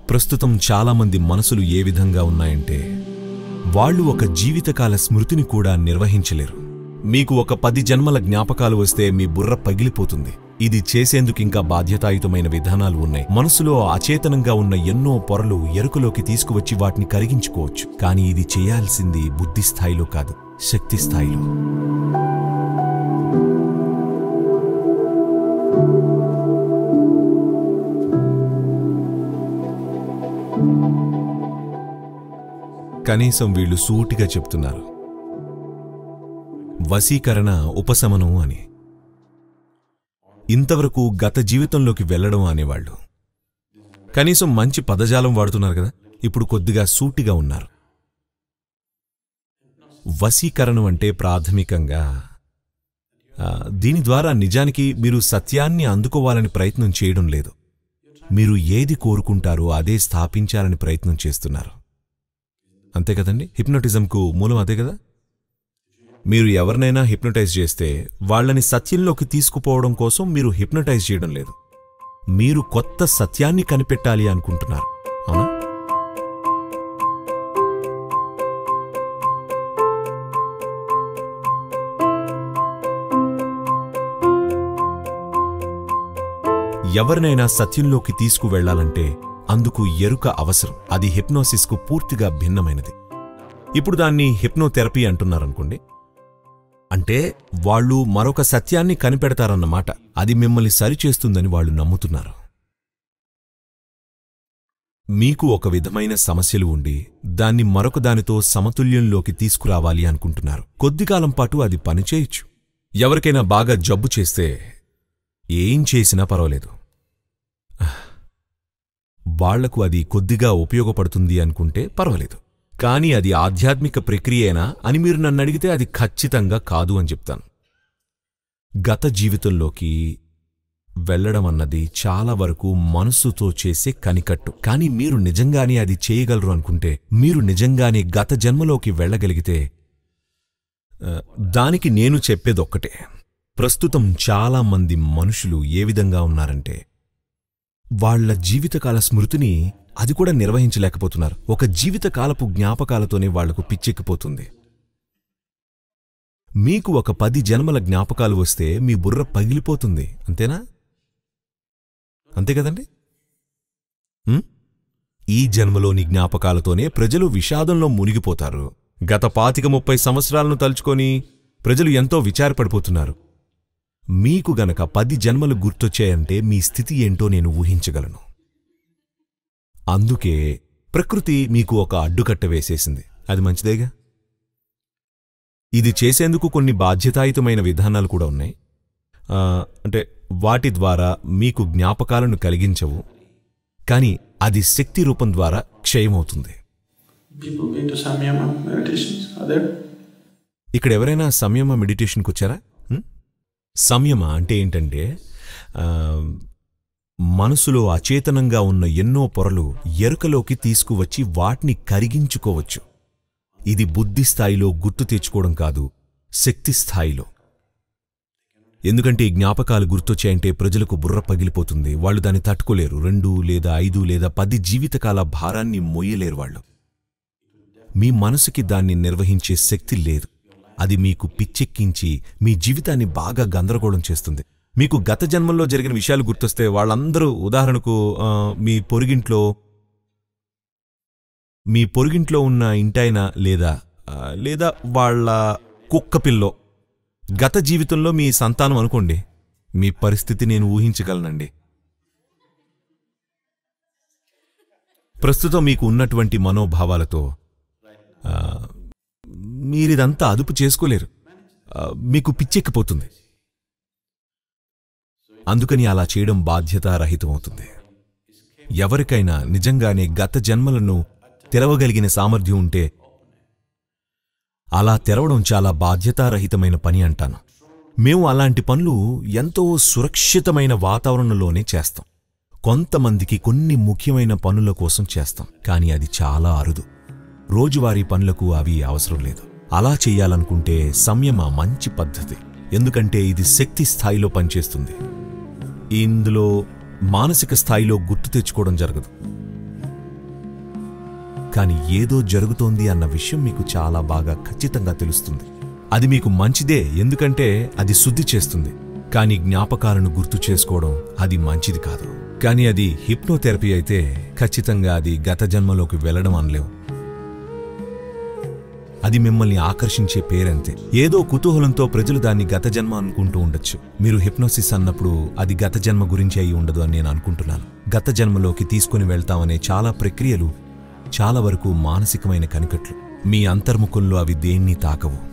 ప్రస్తుతం చాలామంది మనసులు ఏ విధంగా ఉన్నాయంటే వాళ్ళు ఒక జీవితకాల స్మృతిని కూడా నిర్వహించలేరు మీకు ఒక పది జన్మల జ్ఞాపకాలు వస్తే మీ బుర్ర పగిలిపోతుంది ఇది చేసేందుకు ఇంకా బాధ్యతాయుతమైన విధానాలు ఉన్నాయి మనసులో అచేతనంగా ఉన్న ఎన్నో పొరలు ఎరుకలోకి తీసుకువచ్చి వాటిని కరిగించుకోవచ్చు కానీ ఇది చేయాల్సింది బుద్ధి స్థాయిలో కాదు శక్తి స్థాయిలో కనీసం వీళ్ళు సూటిగా చెప్తున్నారు వశీకరణ ఉపశమనం అని ఇంతవరకు గత జీవితంలోకి వెళ్ళడం అనేవాళ్ళు కనీసం మంచి పదజాలం వాడుతున్నారు కదా ఇప్పుడు కొద్దిగా సూటిగా ఉన్నారు వశీకరణం అంటే ప్రాథమికంగా ఆ, దీని ద్వారా నిజానికి మీరు సత్యాన్ని అందుకోవాలని ప్రయత్నం చేయడం లేదు మీరు ఏది కోరుకుంటారో అదే స్థాపించాలని ప్రయత్నం చేస్తున్నారు అంతే కదండి హిప్నోటిజంకు మూలం అదే కదా మీరు ఎవరినైనా హిప్నటైజ్ చేస్తే వాళ్ళని సత్యంలోకి తీసుకుపోవడం కోసం మీరు హిప్నటైజ్ చేయడం లేదు మీరు కొత్త సత్యాన్ని కనిపెట్టాలి అనుకుంటున్నారు అవునా ఎవరినైనా సత్యంలోకి తీసుకువెళ్లాలంటే అందుకు ఎరుక అవసరం అది హిప్నోసిస్కు పూర్తిగా భిన్నమైనది ఇప్పుడు దాన్ని హిప్నోథెరపీ అంటున్నారనుకోండి అంటే వాళ్ళు మరొక సత్యాన్ని కనిపెడతారన్నమాట అది మిమ్మల్ని సరిచేస్తుందని వాళ్ళు నమ్ముతున్నారు మీకు ఒక విధమైన సమస్యలు ఉండి దాన్ని మరొక దానితో సమతుల్యంలోకి తీసుకురావాలి అనుకుంటున్నారు కొద్దికాలం పాటు అది పనిచేయచ్చు ఎవరికైనా బాగా జబ్బు చేస్తే ఏం చేసినా పర్వాలేదు వాళ్లకు అది కొద్దిగా ఉపయోగపడుతుంది అనుకుంటే పర్వాలేదు కానీ అది ఆధ్యాత్మిక ప్రక్రియనా అని మీరు నన్ను అడిగితే అది ఖచ్చితంగా కాదు అని చెప్తాను గత జీవితంలోకి వెళ్ళడం అన్నది చాలా వరకు మనస్సుతో చేసే కనికట్టు కానీ మీరు నిజంగానే అది చేయగలరు అనుకుంటే మీరు నిజంగానే గత జన్మలోకి వెళ్ళగలిగితే ఆ, దానికి నేను చెప్పేదొక్కటే ప్రస్తుతం చాలా మంది మనుషులు ఏ విధంగా ఉన్నారంటే వాళ్ళ జీవితకాల స్మృతిని అది కూడా నిర్వహించలేకపోతున్నారు ఒక జీవితకాలపు జ్ఞాపకాలతోనే వాళ్లకు పిచ్చెక్కిపోతుంది మీకు ఒక పది జన్మల జ్ఞాపకాలు వస్తే మీ బుర్ర పగిలిపోతుంది అంతేనా అంతే కదండి ఉం? ఈ జన్మలోని జ్ఞాపకాలతోనే ప్రజలు విషాదంలో మునిగిపోతారు గత పాతిక ముప్పై సంవత్సరాలను తలుచుకొని ప్రజలు ఎంతో విచారపడిపోతున్నారు మీకు గనక పది జన్మలు గుర్తొచ్చాయంటే మీ స్థితి ఏంటో నేను ఊహించగలను అందుకే ప్రకృతి మీకు ఒక అడ్డుకట్ట వేసేసింది అది మంచిదేగా ఇది చేసేందుకు కొన్ని బాధ్యతాయుతమైన విధానాలు కూడా ఉన్నాయి ఆ, అంటే వాటి ద్వారా మీకు జ్ఞాపకాలను కలిగించవు కాని అది శక్తి రూపం ద్వారా క్షయమవుతుంది People going to Samyama meditations are there? ఇక్కడ ఎవరైనా సంయమ మెడిటేషన్కి వచ్చారా హ్మ్? సంయమ అంటే ఏంటంటే ఆ, మనసులో అచేతనంగా ఉన్న ఎన్నో పొరలు ఎరుకలోకి తీసుకువచ్చి వాటిని కరిగించుకోవచ్చు ఇది బుద్ధి స్థాయిలో గుర్తు తెచ్చుకోవడం కాదు శక్తి స్థాయిలో ఎందుకంటే ఈ జ్ఞాపకాలు గుర్తొచ్చాయంటే ప్రజలకు బుర్ర పగిలిపోతుంది వాళ్ళు దాన్ని తట్టుకోలేరు రెండు లేదా ఐదు లేదా పది జీవితకాల భారాన్ని మొయ్యలేరు వాళ్ళు మీ మనసుకి దాన్ని నిర్వహించే శక్తి లేదు అది మీకు పిచ్చెక్కించి మీ జీవితాన్ని బాగా గందరగోళం చేస్తుంది మీకు గత జన్మల్లో జరిగిన విషయాలు గుర్తొస్తే వాళ్ళందరూ ఉదాహరణకు ఆ, మీ పొరుగింట్లో మీ పొరుగింట్లో ఉన్న ఇంటాయన లేదా ఆ, లేదా వాళ్ళ కుక్క పిల్లో గత జీవితంలో మీ సంతానం అనుకోండి మీ పరిస్థితి నేను ఊహించగలనండి ప్రస్తుతం మీకు ఉన్నటువంటి మనోభావాలతో ఆ, మీరిదంతా అదుపు చేసుకోలేరు ఆ, మీకు పిచ్చెక్కిపోతుంది అందుకని అలా చేయడం బాధ్యతారహితమవుతుంది ఎవరికైనా నిజంగానే గత జన్మలను తెరవగలిగిన సామర్థ్యం ఉంటే అలా తెరవడం చాలా బాధ్యతారహితమైన పని అంటాను మేము అలాంటి పనులు ఎంతో సురక్షితమైన వాతావరణంలోనే చేస్తాం కొంతమందికి కొన్ని ముఖ్యమైన పనుల కోసం చేస్తాం కానీ అది చాలా అరుదు రోజువారీ పనులకు అవి అవసరం లేదు అలా చెయ్యాలనుకుంటే సంయమ మంచి పద్ధతి ఎందుకంటే ఇది శక్తి స్థాయిలో పనిచేస్తుంది ఇందులో మానసిక స్థాయిలో గుర్తు తెచ్చుకోవడం జరగదు కానీ ఏదో జరుగుతోంది అన్న విషయం మీకు చాలా బాగా ఖచ్చితంగా తెలుస్తుంది అది మీకు మంచిదే ఎందుకంటే అది శుద్ధి చేస్తుంది కానీ జ్ఞాపకాలను గుర్తు చేసుకోవడం అది మంచిది కాదు కానీ అది హిప్నోథెరపీ అయితే ఖచ్చితంగా అది గత జన్మలోకి వెళ్ళడం అనలేం అది మిమ్మల్ని ఆకర్షించే పేరంతే ఏదో కుతూహలంతో ప్రజలు దాన్ని గత జన్మ అనుకుంటూ ఉండొచ్చు మీరు హిప్నోసిస్ అన్నప్పుడు అది గత జన్మ గురించి అయి ఉండదు అని నేను అనుకుంటున్నాను గత జన్మలోకి తీసుకుని వెళ్తామనే చాలా ప్రక్రియలు చాలా వరకు మానసికమైన కనికట్లు మీ అంతర్ముఖంలో అవి దేన్ని తాకవు